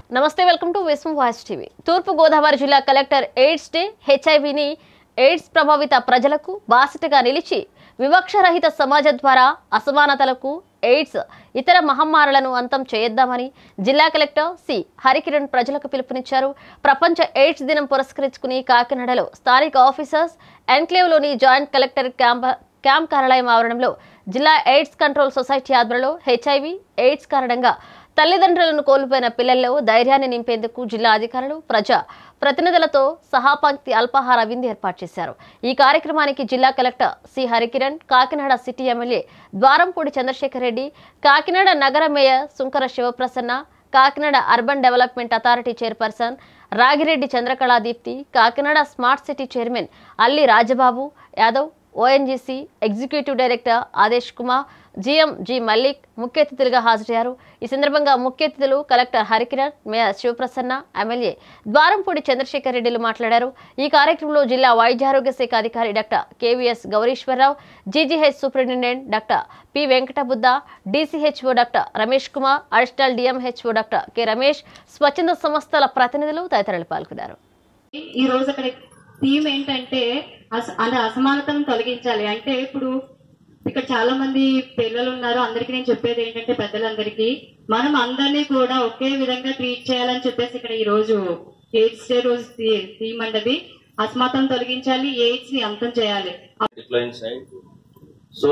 నమస్తే welcome to Vishwam voice TV తూర్పు గోదావరి జిల్లా కలెక్టర్ ఎయిడ్స్ డే హెచ్ఐవిని ఎయిడ్స్ ప్రభావిత ప్రజలకు బాసటగా నిలిచి వివక్షరహిత సమాజం ద్వారా అసమానతలకు ఎయిడ్స్ ఇతర మహమ్మారులను అంతం చేద్దామని జిల్లా కలెక్టర్ సి హరికిరణ్ ప్రజలకు పిలుపునిచ్చారు ప్రపంచ ఎయిడ్స్ దినం పురస్కరించుకుని కాకినాడలో స్థానిక ఆఫీసర్స్ ఎన్క్లేవ్లోని జాయింట్ కలెక్టర్ క్యాంప్ క్యాంప్ కార్యాలయం ఆవరణంలో జిల్లా ఎయిడ్స్ కంట్రోల్ సొసైటీ ఆధ్వర్యంలో హెచ్ఐవి ఎయిడ్స్ కారణంగా తల్లిదండ్రులను కోల్పోయిన పిల్లల్లో ధైర్యాన్ని నింపేందుకు జిల్లా అధికారులు ప్రజా ప్రతినిధులతో సహాపంక్తి అల్పాహార విందు ఏర్పాటు చేశారు ఈ కార్యక్రమానికి జిల్లా collector C Harikiran Kakinada city MLA Dwarampudi Chandrasekhar Reddy Kakinada నగర mayor Sunkara Sivaprasanna Kakinada urban development authority chairperson Ragireddy Chandrakaladeepti Kakinada smart city chairman Alli Rajababu Yadav ONGC executive director Adesh Kumar GM G Mallik ముఖ్య అతిథులుగా హాజరయ్యారు ఈ సందర్భంగా ముఖ్య అతిథులు collector Harikiran mayor Sivaprasanna MLA Dwarampudi Chandrasekhar రెడ్డిలు మాట్లాడారు ఈ కార్యక్రమంలో జిల్లా వైద్యారోగ్య శాఖ అధికారి doctor KVS Gowrishwararao GGH superintendent doctor P వెంకటబుద్ధ డీసీహెచ్ఓ doctor Ramesh Kumar additional DMHO doctor K Ramesh స్వచ్ఛంద సంస్థల ప్రతినిధులు తదితరులు పాల్గొన్నారు ఈ రోజు అక్కడ థీమ్ ఏంటంటే అస- అలా అసమానతను తొలగించాలి అంటే ఇప్పుడు ఇక్కడ చాలా మంది పిల్లలు ఉన్నారు అందరికీ నేను చెప్పేది ఏంటంటే పెద్దలందరికీ మనం అందరినీ కూడా ఒకే విధంగా ట్రీట్ చేయాలని చెప్పేసి ఇక్కడ ఈ రోజు ఎయిడ్స్ డే రోజు థీమ్ అంటది అసమానతను తొలగించాలి ఎయిడ్స్ ని అంతం చేయాలి decline side. So,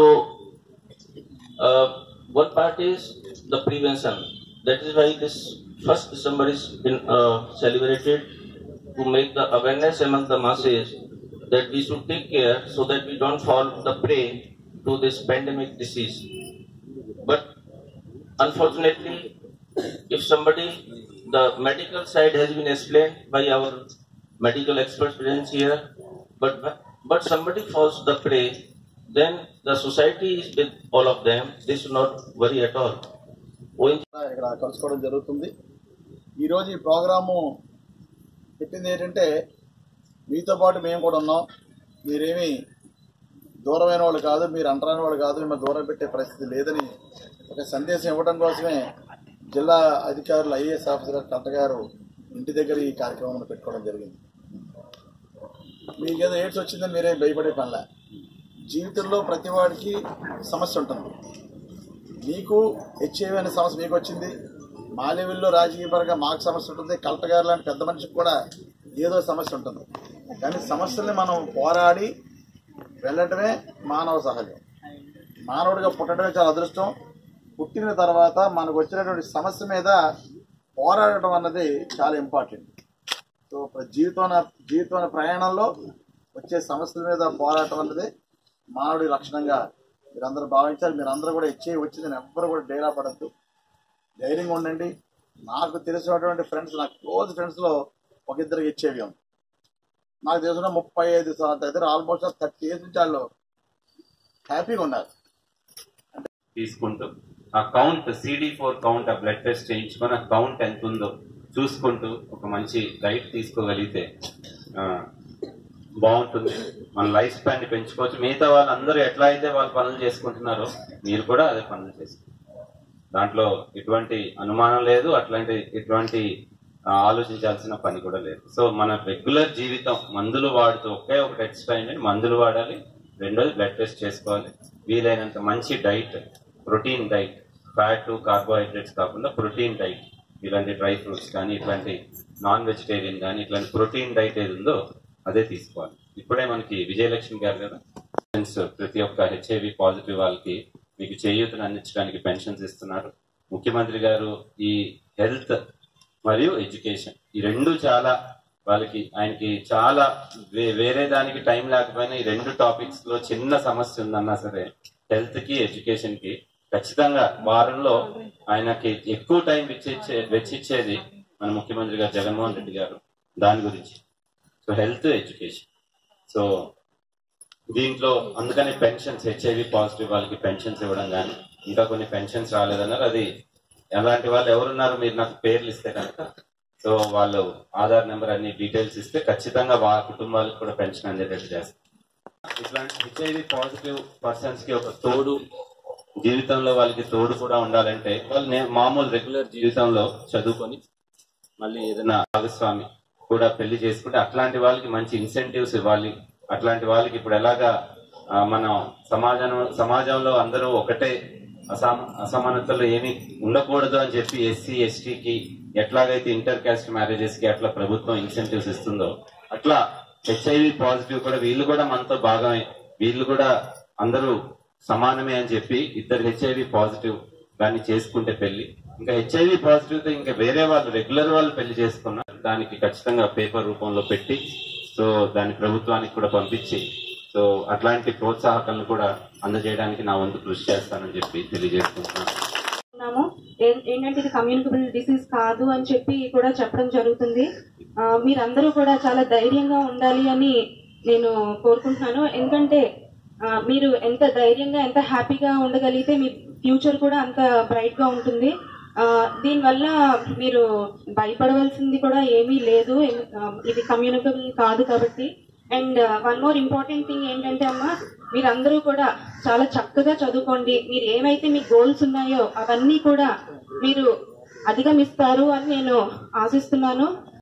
uh, one part is the prevention. That is why this first December is been uh, celebrated to make the awareness among the masses that we should take care so that we don't fall the prey to this pandemic disease. But unfortunately, if somebody, the medical side has been explained by our medical experts present here, but but somebody falls the prey, then the society is with all of them. They should not worry at all. ONG ఇక్కడ కలుసుకోవడం జరుగుతుంది ఈరోజు ఈ programme పెట్టింది ఏంటంటే మీతో పాటు మేము కూడా ఉన్నాం మీరేమి దూరమైన వాళ్ళు కాదు మీరు అంటరాని వాళ్ళు కాదు మిమ్మల్ని దూరం పెట్టే పరిస్థితి లేదని ఒక సందేశం ఇవ్వడం కోసమే జిల్లా అధికారులు ఐఏఎస్ ఆఫీసర్ కలెక్టర్ గారు ఇంటి దగ్గర ఈ కార్యక్రమం పెట్టుకోవడం జరిగింది మీకు ఏదో ఎయిడ్స్ వచ్చిందని మీరే భయపడే పనిలే జీవితంలో ప్రతి వాడికి సమస్య ఉంటుంది మీకు హెచ్ఐవి అనే సమస్య మీకు వచ్చింది మా లెవెల్లో రాజకీయ పరంగా మాకు సమస్య ఉంటుంది కలెక్టర్ గారు లాంటి పెద్ద మనిషికి కూడా ఏదో సమస్య ఉంటుంది కానీ సమస్యల్ని మనం పోరాడి వెళ్ళటమే మానవ సహజం మానవుడిగా పుట్టడమే చాలా అదృష్టం పుట్టిన తర్వాత మనకు వచ్చినటువంటి సమస్య మీద పోరాడటం అన్నది చాలా ఇంపార్టెంట్ సో ప్ర- జీవితాన జీవితాన ప్రయాణంలో వచ్చే సమస్యల మీద పోరాటం అన్నది మానవుడి లక్షణంగా మీరందరూ భావించాలి మీరందరూ కూడా ఇచ్చే వచ్చిందని ఎవ్వరు కూడా డేరా పడద్దు ధైర్యంగా ఉండండి నాకు తెలిసినటువంటి ఫ్రెండ్స్ నా క్లోజ్ ఫ్రెండ్స్లో ఒక ఇద్దరికి ఇచ్చేవి ఉంది నాకు తెలిసిన ముప్పై ఐదు దగ్గర ఆల్మోస్ట్ థర్టీ ఇయర్స్ నుంచి వాళ్ళు హ్యాపీగా ఉన్నారు తీసుకుంటూ ఆ కౌంట్ సిడి ఫోర్ కౌంట్ ఆ బ్లడ్ టెస్ట్ చేయించుకొని ఆ కౌంట్ ఎంత ఉందో చూసుకుంటూ ఒక మంచి డైట్ తీసుకోగలిగితే ఆ, బాగుంటుంది మన లైఫ్ స్పాన్ ని పెంచుకోవచ్చు మిగతా వాళ్ళందరూ ఎట్లా అయితే వాళ్ళు పనులు చేసుకుంటున్నారో మీరు కూడా అదే పనులు చేసుకోండి దాంట్లో ఎటువంటి అనుమానం లేదు అట్లాంటి ఎటువంటి ఆ, ఆలోచించాల్సిన పని కూడా లేదు సో మన రెగ్యులర్ జీవితం మందులు వాడుతూ ఒకే ఒకటి ఎక్స్ట్రా మందులు వాడాలి రెండోది బ్లడ్ టెస్ట్ చేసుకోవాలి వీలైనంత మంచి diet protein diet fat carbohydrates కాకుండా ప్రోటీన్ డైట్ ఇలాంటి డ్రై ఫ్రూట్స్ కానీ ఇట్లాంటి నాన్ వెజిటేరియన్ కానీ ఇట్లాంటి ప్రోటీన్ డైట్ ఏది ఉందో అదే తీసుకోవాలి ఇప్పుడే మనకి విజయలక్ష్మి గారు కదా పెన్షన్స్ ప్రతి ఒక్క హెచ్ఐవి పాజిటివ్ వాళ్ళకి మీకు చేయూతను అందించడానికి పెన్షన్స్ ఇస్తున్నారు ముఖ్యమంత్రి గారు ఈ హెల్త్ మరియు ఎడ్యుకేషన్ ఈ రెండు చాలా వాళ్ళకి ఆయనకి చాలా వే- వేరే దానికి టైం లేకపోయినా ఈ రెండు టాపిక్స్ లో చిన్న సమస్య ఉందన్నా సరే హెల్త్ కి ఎడ్యుకేషన్ కి ఖచ్చితంగా వారంలో ఆయనకి ఎక్కువ టైం వెచ్చిచ్చే వెచ్చిచ్చేది మన ముఖ్యమంత్రి గారు జగన్మోహన్ రెడ్డి గారు దాని గురించి సో హెల్త్ ఎడ్యుకేషన్ సో దీంట్లో అందుకని పెన్షన్స్ హెచ్ఐవి పాజిటివ్ వాళ్ళకి పెన్షన్స్ ఇవ్వడం కానీ ఇంకా కొన్ని పెన్షన్స్ రాలేదన్నారు అది ఎలాంటి వాళ్ళు ఎవరున్నారు మీరు నాకు పేర్లు ఇస్తే కనుక సో వాళ్ళు ఆధార్ నెంబర్ అన్ని డీటెయిల్స్ ఇస్తే ఖచ్చితంగా వాళ్ళ కుటుంబాలకు కూడా పెన్షన్ అందేటట్టు చేస్తారు ఇట్లాంటి హెచ్ఐవి పాజిటివ్ పర్సన్స్ కి ఒక తోడు జీవితంలో వాళ్ళకి తోడు కూడా ఉండాలంటే వాళ్ళు నే- మామూలు రెగ్యులర్ జీవితంలో చదువుకొని మళ్ళీ ఏదైనా భాగస్వామి కూడా పెళ్లి చేసుకుంటే అట్లాంటి వాళ్ళకి మంచి ఇన్సెంటివ్స్ ఇవ్వాలి అట్లాంటి వాళ్ళకి ఇప్పుడు ఎలాగా ఆ, మనం సమాజం సమాజంలో అందరూ ఒకటే అసమ అసమానతలు ఏమీ ఉండకూడదు అని చెప్పి ఎస్సీ ఎస్టీకి ఎట్లాగైతే ఇంటర్ కాస్ట్ మ్యారేజెస్ కి అట్లా ప్రభుత్వం ఇన్సెంటివ్స్ ఇస్తుందో అట్లా హెచ్ఐవి పాజిటివ్ కూడా వీళ్ళు కూడా మనతో భాగమే వీళ్ళు కూడా అందరూ సమానమే అని చెప్పి ఇద్దరు హెచ్ఐవి పాజిటివ్ దాన్ని చేసుకుంటే పెళ్లి ఇంకా హెచ్ఐవి పాజిటివ్ తో ఇంకా వేరే వాళ్ళు రెగ్యులర్ వాళ్ళు పెళ్లి చేసుకున్నారు దానికి ఖచ్చితంగా పేపర్ రూపంలో పెట్టి సో దాన్ని ప్రభుత్వానికి కూడా పంపించి సో అట్లాంటి ప్రోత్సాహకాలను కూడా అందజేయడానికి నా వంతు కృషి చేస్తానని చెప్పి తెలియజేసుకుంటున్నాను ఉన్నాము ఏ- ఏంటంటే ఇది కమ్యూనికబుల్ డిసీజ్ కాదు అని చెప్పి కూడా చెప్పడం జరుగుతుంది ఆ, మీరందరూ కూడా చాలా ధైర్యంగా ఉండాలి అని నేను కోరుకుంటున్నాను ఎందుకంటే ఆ, మీరు ఎంత ధైర్యంగా ఎంత హ్యాపీగా ఉండగలిగితే మీ ఫ్యూచర్ కూడా అంత బ్రైట్ గా ఉంటుంది ఆ, దీనివల్ల మీరు భయపడవలసింది కూడా ఏమీ లేదు ఎన్- ఆ, ఇది కమ్యూనికబుల్ కాదు కాబట్టి and one more important thing ఏంటంటే అమ్మా మీరందరూ కూడా చాలా చక్కగా చదువుకోండి మీరు ఏమైతే మీ గోల్స్ ఉన్నాయో అవన్నీ కూడా మీరు అధిగమిస్తారు అని నేను ఆశిస్తున్నాను